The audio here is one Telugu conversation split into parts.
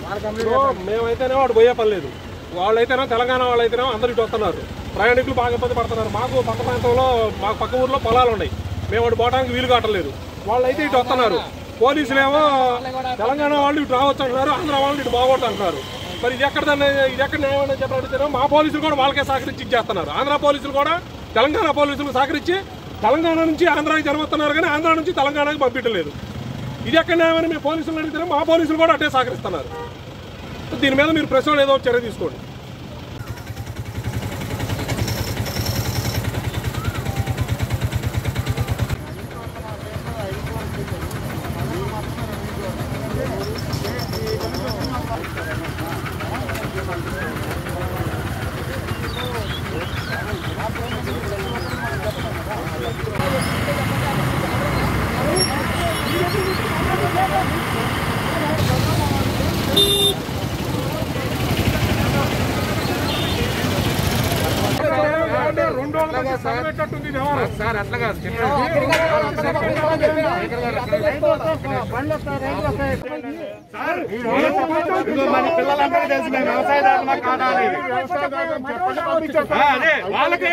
ఇప్పుడు మేమైతేనే వాడు పోయే పని లేదు వాళ్ళైతేనే తెలంగాణ వాళ్ళైతేనే అందరు ఇటు వస్తున్నారు ప్రయాణికులు బాగా ఇబ్బంది పడుతున్నారు మాకు పక్క ప్రాంతంలో మాకు పక్క ఊర్లో పొలాలు ఉన్నాయి మేము వాడు పోవడానికి వీలు కావట్లేదు వాళ్ళైతే ఇటు వస్తున్నారు పోలీసులు ఏమో తెలంగాణ వాళ్ళు ఇటు రావచ్చు అంటున్నారు ఆంధ్ర వాళ్ళు ఇటు బాగొట్టు అంటున్నారు మరి ఇది ఎక్కడ దాన్ని ఇది ఎక్కడ న్యాయం అని చెప్పి అడిగితేనే మా పోలీసులు కూడా వాళ్ళకే సహకరించి ఇచ్చేస్తున్నారు ఆంధ్ర పోలీసులు కూడా తెలంగాణ పోలీసులు సహకరించి తెలంగాణ నుంచి ఆంధ్రాకి జరుగుతున్నారు కానీ ఆంధ్ర నుంచి తెలంగాణకి పంపించలేదు ఇది ఎక్కడ న్యాయమని మేము పోలీసులు అడిగితే మా పోలీసులు కూడా అట్టే సహకరిస్తున్నారు దీని మీద మీరు ప్రశ్నలు ఏదో ఒక చర్య తీసుకోండి రెండు రోజుల చదివేటట్టుంది ఇది వ్యవహారం. సార్ అట్లా కాదు మన పిల్లలందరూ తెలిసి మేము వ్యవసాయదారులు కాదాలి అదే వాళ్ళకి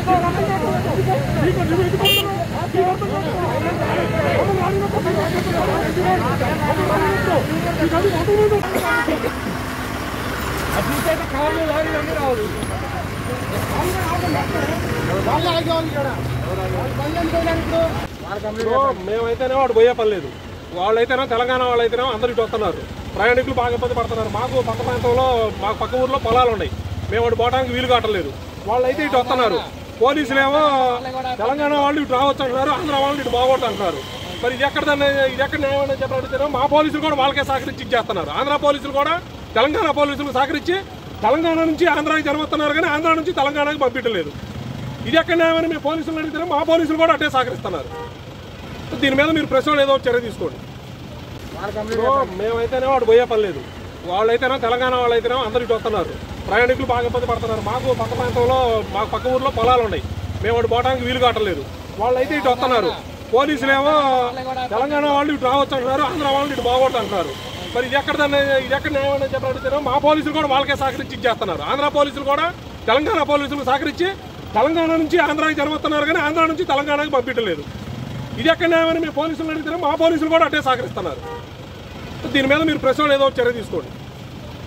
ఇప్పుడు మేమైతేనే వాడు పోయే పని లేదు వాళ్ళైతేనే తెలంగాణ వాళ్ళైతేనే అందరు ఇటు వస్తున్నారు ప్రయాణికులు బాగా ఇబ్బంది పడుతున్నారు మాకు పక్క ప్రాంతంలో మాకు పక్క ఊర్లో పొలాలు ఉన్నాయి మేము వాడు పోవడానికి వీలు కావట్లేదు వాళ్ళైతే ఇటు వస్తున్నారు పోలీసులు ఏమో తెలంగాణ వాళ్ళు ఇటు రావచ్చు అంటున్నారు ఆంధ్ర వాళ్ళు ఇటు బాగొట్టు అంటున్నారు మరి ఇది ఎక్కడ దాన్ని ఇది ఎక్కడ న్యాయం అని చెప్పి అడిగితేనే మా పోలీసులు కూడా వాళ్ళకే సహకరించి ఇచ్చేస్తున్నారు ఆంధ్ర పోలీసులు కూడా తెలంగాణ పోలీసులు సహకరించి తెలంగాణ నుంచి ఆంధ్రాకి జరుగుతున్నారు కానీ ఆంధ్ర నుంచి తెలంగాణకి పంపించలేదు ఇది ఎక్కడ న్యాయమని మేము పోలీసులు అడిగితే మా పోలీసులు కూడా అట్టే సహకరిస్తున్నారు దీని మీద మీరు ప్రశ్నలు ఏదో ఒక చర్య తీసుకోండి ఇప్పుడు మేమైతేనే వాడు పోయే పని లేదు వాళ్ళైతేనే తెలంగాణ వాళ్ళైతేనే అందరు ఇటు వస్తున్నారు ప్రయాణికులు బాగా ఇబ్బంది పడుతున్నారు మాకు పక్క ప్రాంతంలో మాకు పక్క ఊర్లో పొలాలు ఉన్నాయి మేము వాడు పోవడానికి వీలు కావట్లేదు వాళ్ళైతే ఇటు వస్తున్నారు పోలీసులు ఏమో తెలంగాణ వాళ్ళు ఇటు రావచ్చు అంటున్నారు ఆంధ్ర వాళ్ళు ఇటు బాగొట్టు అంటున్నారు మరి ఇది ఎక్కడ దాన్ని ఇది ఎక్కడ న్యాయం అని చెప్పి అడిగితేనే మా పోలీసులు కూడా వాళ్ళకే సహకరించి ఇచ్చేస్తున్నారు ఆంధ్ర పోలీసులు కూడా తెలంగాణ పోలీసులు సహకరించి తెలంగాణ నుంచి ఆంధ్రాకి జరుగుతున్నారు కానీ ఆంధ్ర నుంచి తెలంగాణకి పంపించలేదు ఇది ఎక్కడ న్యాయమని మేము పోలీసులు అడిగితే మా పోలీసులు కూడా అట్టే సహకరిస్తున్నారు దీని మీద మీరు ప్రశ్నలు ఏదో ఒక చర్య తీసుకోండి